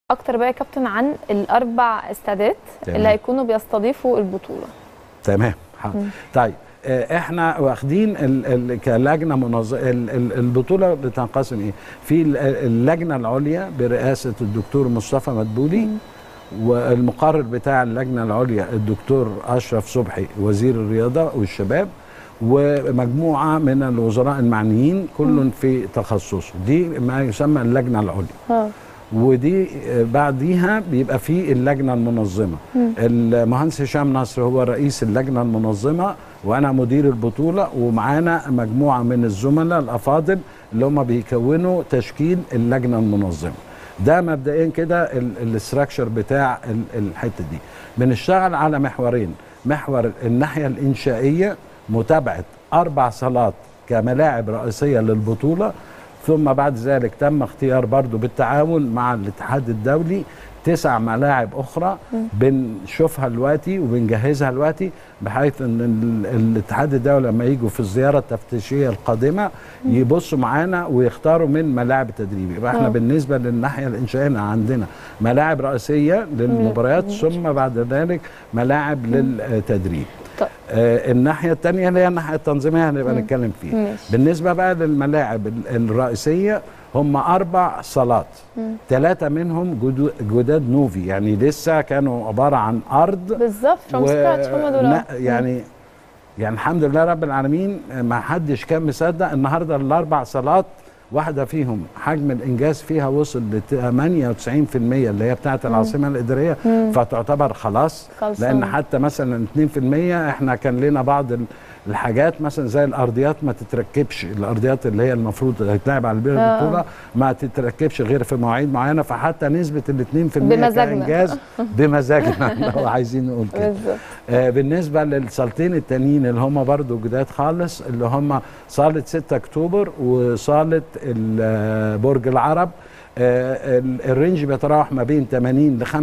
اكتر بقى يا كابتن عن الاربع استادات تمام. اللي هيكونوا بيستضيفوا البطوله تمام حاضر. مم. طيب آه، احنا واخدين ال ال كلجنه منظمه البطوله بتنقسم ايه؟ في ال- اللجنه العليا برئاسه الدكتور مصطفى مدبولي والمقرر بتاع اللجنه العليا الدكتور اشرف صبحي وزير الرياضه والشباب ومجموعه من الوزراء المعنيين كل في تخصصه دي ما يسمى اللجنه العليا اه ودي آه، بعديها بيبقى في اللجنه المنظمه مم. المهندس هشام نصر هو رئيس اللجنه المنظمه وانا مدير البطوله ومعانا مجموعه من الزملاء الافاضل اللي هم بيكونوا تشكيل اللجنه المنظمه ده مبدئيا كده الاستراكشر بتاع ال- الحته دي بنشتغل على محورين محور الناحيه الانشائيه متابعه اربع صالات كملاعب رئيسيه للبطوله ثم بعد ذلك تم اختيار برضو بالتعاون مع الاتحاد الدولي تسع ملاعب اخرى بنشوفها دلوقتي وبنجهزها دلوقتي بحيث ان ال- الاتحاد الدولي لما يجوا في الزياره التفتيشيه القادمه يبصوا معانا ويختاروا من ملاعب التدريب يبقى احنا آه. بالنسبه للناحيه الانشائيه عندنا ملاعب رئيسيه للمباريات ثم بعد ذلك ملاعب للتدريب طيب. آه الناحيه الثانيه اللي هي الناحيه التنظيميه هنبقى مم. نتكلم فيها ماشي بالنسبه بقى للملاعب ال- الرئيسيه هم اربع صالات مم. ثلاثه منهم جدو- جداد نوفي يعني لسه كانوا عباره عن ارض بالظبط فروم سكراتش هم دول نا- يعني يعني الحمد لله رب العالمين ما حدش كان مصدق النهارده الاربع صالات واحده فيهم حجم الانجاز فيها وصل ل 98% اللي هي بتاعه العاصمه الاداريه مم. فتعتبر خلاص خلصان. لان حتى مثلا 2% احنا كان لنا بعض ال- الحاجات مثلا زي الارضيات ما تتركبش الارضيات اللي هي المفروض هتتلعب على بيها آه. البطوله ما تتركبش غير في مواعيد معينه فحتى نسبه ال 2% بمزاجنا. كانجاز بمزاجنا لو عايزين نقول كده بالظبط آه، بالنسبه للصالتين التانيين اللي هم برضو جداد خالص اللي هم صاله 6 اكتوبر وصاله ال- آه، برج العرب آه، ال- الرينج بيتراوح ما بين 80 ل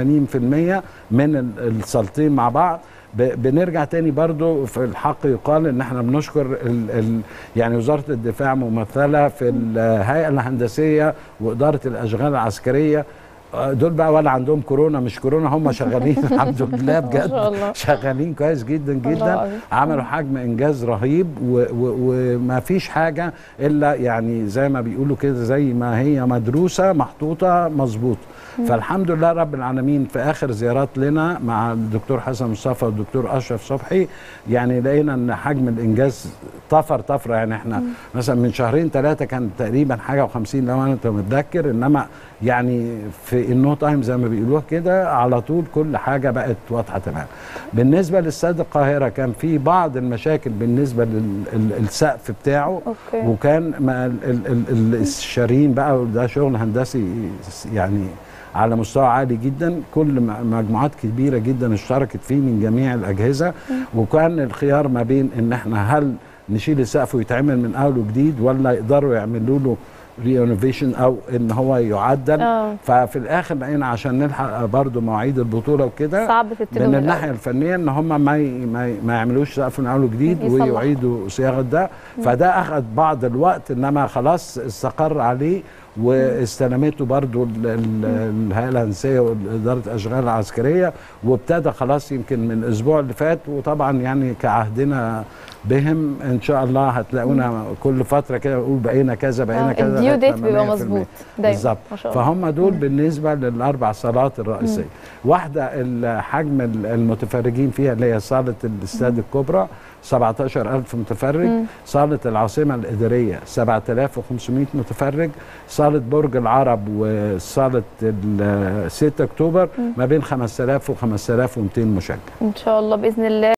85% من ال- الصالتين مع بعض ب- بنرجع تاني برضو في الحق يقال ان احنا بنشكر ال ال يعني وزاره الدفاع ممثله في الهيئه الهندسيه واداره الاشغال العسكريه آه، دول بقى ولا عندهم كورونا مش كورونا هم شغالين الحمد لله ما شاء بجد الله. شغالين كويس جدا الله جدا أكبر. عملوا حجم انجاز رهيب و- و- وما فيش حاجه الا يعني زي ما بيقولوا كده زي ما هي مدروسه محطوطه مظبوط فالحمد لله رب العالمين في اخر زيارات لنا مع الدكتور حسن مصطفى والدكتور اشرف صبحي يعني لقينا ان حجم الانجاز طفر طفره يعني احنا مثلا من شهرين ثلاثه كان تقريبا حاجه و50 لو انا متذكر انما يعني في النو تايم زي ما بيقولوها كده على طول كل حاجه بقت واضحه تمام بالنسبه للاستاد القاهره كان في بعض المشاكل بالنسبه للسقف بتاعه اوكي وكان ما ال- ال- ال- ال- الشارين بقى وده شغل هندسي يعني على مستوى عالي جدا كل م- مجموعات كبيره جدا اشتركت فيه من جميع الاجهزه وكان الخيار ما بين ان احنا هل نشيل السقف ويتعمل من اول وجديد ولا يقدروا يعملوا له رينوفيشن او ان هو يعدل اه ففي الاخر لقينا عشان نلحق برضو مواعيد البطوله وكده صعب تبتدوا من من الناحيه الأول. الفنيه ان هم ما ي- ما, ي- ما يعملوش سقف من اول وجديد يصلحوا. ويعيدوا صياغه ده فده اخذ بعض الوقت انما خلاص استقر عليه واستلمته برضو ال- ال- الهيئه الهندسيه واداره الاشغال العسكريه وابتدى خلاص يمكن من الاسبوع اللي فات وطبعا يعني كعهدنا بهم ان شاء الله هتلاقونا كل فتره كده نقول بقينا كذا بقينا آه، كذا الديو لغاية ديت لما بيبقى 100%. مظبوط دايما بالظبط ما شاء الله فهم دول بالنسبه للاربع صالات الرئيسيه واحده ال- حجم ال- المتفرجين فيها اللي هي صاله الاستاد الكبرى 17000 متفرج مم. صاله العاصمه الاداريه 7500 متفرج صاله برج العرب وصاله ال 6 اكتوبر ما بين 5000 و 5200 مشجع ان شاء الله باذن الله